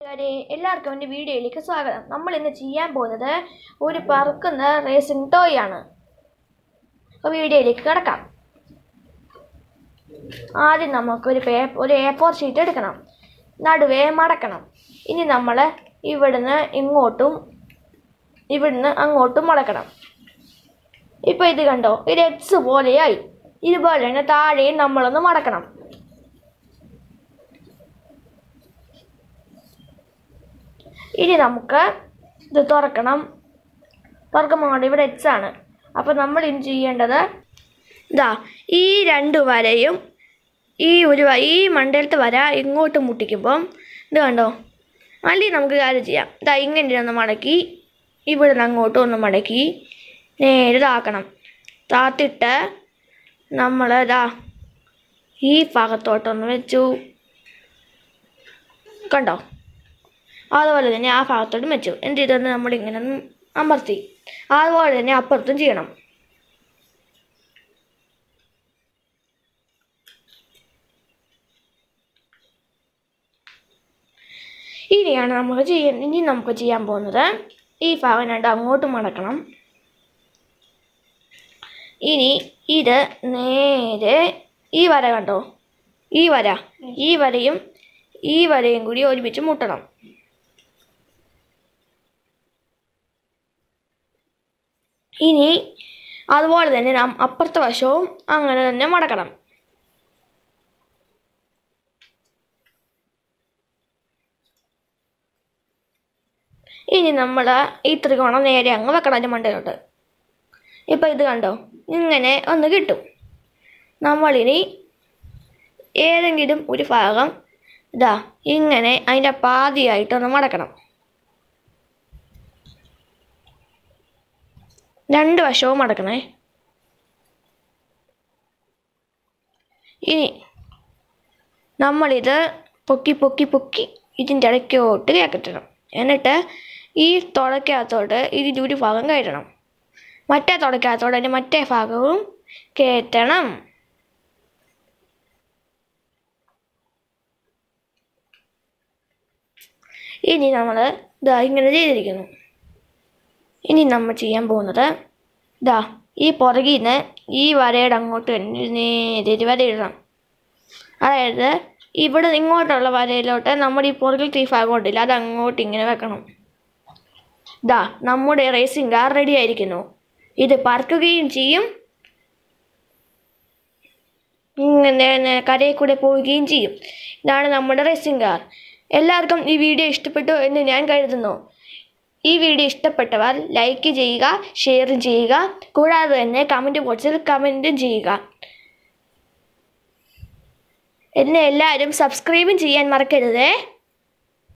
കൂട്ടുകാരെ എല്ലാവർക്കും എൻ്റെ വീഡിയോയിലേക്ക് സ്വാഗതം നമ്മൾ ഇന്ന് ചെയ്യാൻ പോകുന്നത് ഒരു പറക്കുന്ന റേസിംഗ് ടോയ് ആണ് അപ്പോൾ വീഡിയോയിലേക്ക് കിടക്കാം ആദ്യം നമുക്കൊരു പേ ഒരു എ ഫോർ ഷീറ്റ് എടുക്കണം നടുവേ മടക്കണം ഇനി നമ്മൾ ഇവിടുന്ന് ഇങ്ങോട്ടും ഇവിടുന്ന് അങ്ങോട്ടും മടക്കണം ഇപ്പോൾ ഇത് കണ്ടോ ഇത് എക്സ് പോലെയായി ഇതുപോലെ തന്നെ താഴെയും നമ്മളൊന്ന് മടക്കണം ഇനി നമുക്ക് ഇത് തുറക്കണം തുറക്കുമ്പോൾ കൊണ്ട് ഇവിടെ എച്ച് ആണ് അപ്പോൾ നമ്മൾ ഇനി ചെയ്യേണ്ടത് ഇതാ ഈ രണ്ട് വരയും ഈ ഒരു വ- ഈ മണ്ടയിലത്തെ വര ഇങ്ങോട്ട് മുട്ടിക്കുമ്പം ഇത് കണ്ടോ അല്ലെങ്കിൽ നമുക്ക് കാര്യം ചെയ്യാം ഇതാ ഇങ്ങനെ ഒന്ന് മടക്കി ഇവിടെ നിന്ന് അങ്ങോട്ടും ഒന്ന് മടക്കി നേരെ താക്കണം താത്തിട്ട് നമ്മൾ ഇതാ ഈ ഭാഗത്തോട്ടൊന്ന് വെച്ചു കണ്ടോ അതുപോലെ തന്നെ ആ ഭാഗത്തോട്ടും വെച്ചു എന്നിട്ട് ഇതൊന്ന് നമ്മളിങ്ങനെ ഒന്ന് അമർത്തി അതുപോലെ തന്നെ അപ്പുറത്തും ചെയ്യണം ഇനിയാണ് നമുക്ക് ചെയ്യാൻ ഇനി നമുക്ക് ചെയ്യാൻ പോകുന്നത് ഈ ഭാഗം രണ്ട് അങ്ങോട്ട് മടക്കണം ഇനി ഇത് നേരെ ഈ വര കണ്ടോ ഈ വര ഈ വരയും ഈ വരയും കൂടി ഒരുമിച്ച് മുട്ടണം ഇനി അതുപോലെ തന്നെ നാം അപ്പുറത്തെ വശവും അങ്ങനെ തന്നെ മടക്കണം ഇനി നമ്മൾ ഈ ത്രികോണം നേരെ അങ്ങ് വെക്കണം അതിൻ്റെ മണ്ടയിലോട്ട് ഇപ്പം ഇത് കണ്ടോ ഇങ്ങനെ ഒന്ന് കിട്ടും നമ്മളിനി ഏതെങ്കിലും ഒരു ഭാഗം ഇതാ ഇങ്ങനെ അതിൻ്റെ പാതിയായിട്ടൊന്ന് മടക്കണം രണ്ട് വശവും മടക്കണേ ഇനി നമ്മളിത് പൊക്കി പൊക്കി പൊക്കി ഇതിൻ്റെ ഇടയ്ക്കോട്ട് കയറ്റണം എന്നിട്ട് ഈ തുടക്കകത്തോട്ട് ഇതിൻ്റെ ഒരു ഭാഗം കയറ്റണം മറ്റേ തുടക്കകത്തോട്ട് അതിൻ്റെ മറ്റേ ഭാഗവും കയറ്റണം ഇനി നമ്മൾ ഇതാ ഇങ്ങനെ ചെയ്തിരിക്കുന്നു ഇനി നമ്മൾ ചെയ്യാൻ പോകുന്നത് ഇതാ ഈ പുറകിൽ നിന്ന് ഈ വരയുടെ അങ്ങോട്ട് തന്നെ നേരെ വര ഇടണം അതായത് ഇവിടെ ഇങ്ങോട്ടുള്ള വരയിലോട്ട് നമ്മുടെ ഈ പുറകിലത്തെ ഈ ഭാഗം ഉണ്ടല്ലോ അത് അങ്ങോട്ട് ഇങ്ങനെ വെക്കണം ഇതാ നമ്മുടെ റേസിംഗ് കാർ റെഡി ആയിരിക്കുന്നു ഇത് പറക്കുകയും ചെയ്യും ഇങ്ങനെ കരയിൽ കൂടെ പോവുകയും ചെയ്യും ഇതാണ് നമ്മുടെ റേസിംഗ് കാർ എല്ലാവർക്കും ഈ വീഡിയോ ഇഷ്ടപ്പെട്ടു എന്ന് ഞാൻ കരുതുന്നു ഈ വീഡിയോ ഇഷ്ടപ്പെട്ടവർ ലൈക്ക് ചെയ്യുക ഷെയർ ചെയ്യുക കൂടാതെ തന്നെ കമൻറ്റ് ബോക്സിൽ കമൻറ്റും ചെയ്യുക എന്നെ എല്ലാവരും സബ്സ്ക്രൈബും ചെയ്യാൻ മറക്കരുതേ